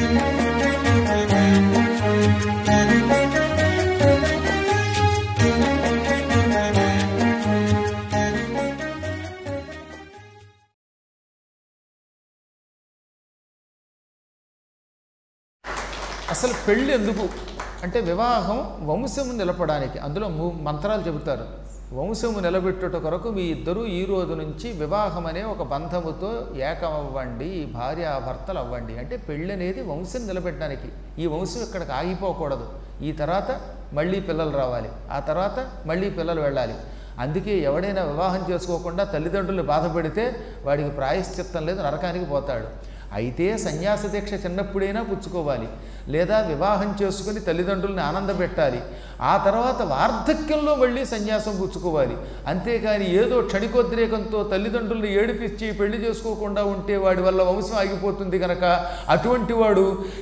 అసలు పెళ్ళి ఎందుకు అంటే వివాహం వంశము నిలపడానికి అందులో ము- మంత్రాలు చెబుతారు వంశము నిలబెట్టుట కొరకు మీ ఇద్దరూ ఈ రోజు నుంచి వివాహం అనే ఒక బంధముతో ఏకమవ్వండి భార్యాభర్తలు అవ్వండి అంటే పెళ్ళి అనేది వంశం నిలబెట్టడానికి ఈ వంశం ఇక్కడికి ఆగిపోకూడదు ఈ తర్వాత మళ్ళీ పిల్లలు రావాలి ఆ తర్వాత మళ్ళీ పిల్లలు వెళ్ళాలి అందుకే ఎవడైనా వివాహం చేసుకోకుండా తల్లిదండ్రులు బాధపడితే వాడికి ప్రాయశ్చిత్తం లేదు నరకానికి పోతాడు అయితే సన్యాస దీక్ష చిన్నప్పుడైనా పుచ్చుకోవాలి లేదా వివాహం చేసుకుని తల్లిదండ్రుల్ని ఆనందపెట్టాలి ఆ తర్వాత వార్ధక్యంలో మళ్ళీ సన్యాసం పుచ్చుకోవాలి అంతేకాని ఏదో క్షణికోద్రేకంతో తల్లిదండ్రుల్ని ఏడిపించి పెళ్లి చేసుకోకుండా ఉంటే వాడి వల్ల వంశం ఆగిపోతుంది కనుక అటువంటి వాడు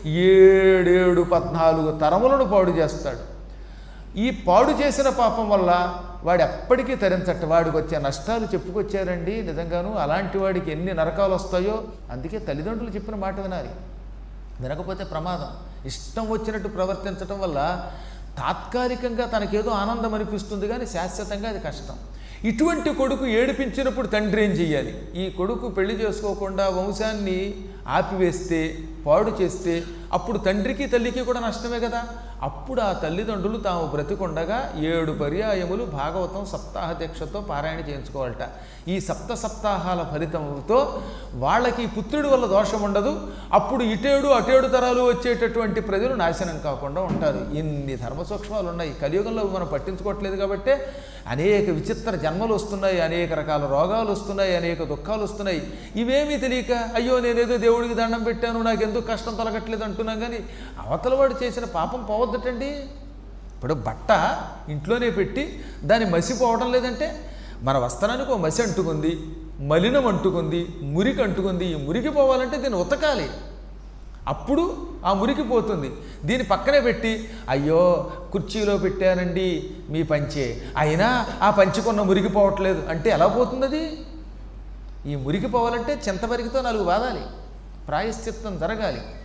ఏడేడు పద్నాలుగు తరములను పాడు చేస్తాడు ఈ పాడు చేసిన పాపం వల్ల వాడు ఎప్పటికీ తరించట వాడికి వచ్చే నష్టాలు చెప్పుకొచ్చారండి నిజంగాను అలాంటి వాడికి ఎన్ని నరకాలు వస్తాయో అందుకే తల్లిదండ్రులు చెప్పిన మాట వినాలి వినకపోతే ప్రమాదం ఇష్టం వచ్చినట్టు ప్రవర్తించడం వల్ల తాత్కాలికంగా తనకేదో ఆనందం అనిపిస్తుంది కానీ శాశ్వతంగా అది కష్టం ఇటువంటి కొడుకు ఏడిపించినప్పుడు తండ్రి ఏం చెయ్యాలి ఈ కొడుకు పెళ్లి చేసుకోకుండా వంశాన్ని ఆపివేస్తే పాడు చేస్తే అప్పుడు తండ్రికి తల్లికి కూడా నష్టమే కదా అప్పుడు ఆ తల్లిదండ్రులు తాము బ్రతికొండగా ఏడు పర్యాయములు భాగవతం సప్తాహ దీక్షతో పారాయణ చేయించుకోవాలట ఈ సప్త సప్తాహాల ఫలితంతో వాళ్ళకి ఈ పుత్రుడి వల్ల దోషం ఉండదు అప్పుడు ఇటేడు అటేడు తరాలు వచ్చేటటువంటి ప్రజలు నాశనం కాకుండా ఉంటారు ఇన్ని ధర్మ సూక్ష్మాలు ఉన్నాయి కలియుగంలో మనం పట్టించుకోవట్లేదు కాబట్టి అనేక విచిత్ర జన్మలు వస్తున్నాయి అనేక రకాల రోగాలు వస్తున్నాయి అనేక దుఃఖాలు వస్తున్నాయి ఇవేమీ తెలియక అయ్యో నేనేదో దేవుడికి దండం పెట్టాను నాకు ఎందుకు కష్టం తొలగట్లేదు అంటున్నాం కానీ అవతల వాడు చేసిన పాపం పోవద్దటండి ఇప్పుడు బట్ట ఇంట్లోనే పెట్టి దాన్ని మసిపోవడం లేదంటే మన వస్త్రానికి ఒక మసి అంటుకుంది మలినం అంటుకుంది మురికి అంటుకుంది ఈ మురికి పోవాలంటే దీన్ని ఉతకాలి అప్పుడు ఆ మురికి పోతుంది దీని పక్కనే పెట్టి అయ్యో కుర్చీలో పెట్టానండి మీ పంచే అయినా ఆ పంచుకున్న మురికి పోవట్లేదు అంటే ఎలా పోతుంది అది ఈ మురికి పోవాలంటే చింతవరికితో నాలుగు బాదాలి ప్రాయశ్చిత్తం జరగాలి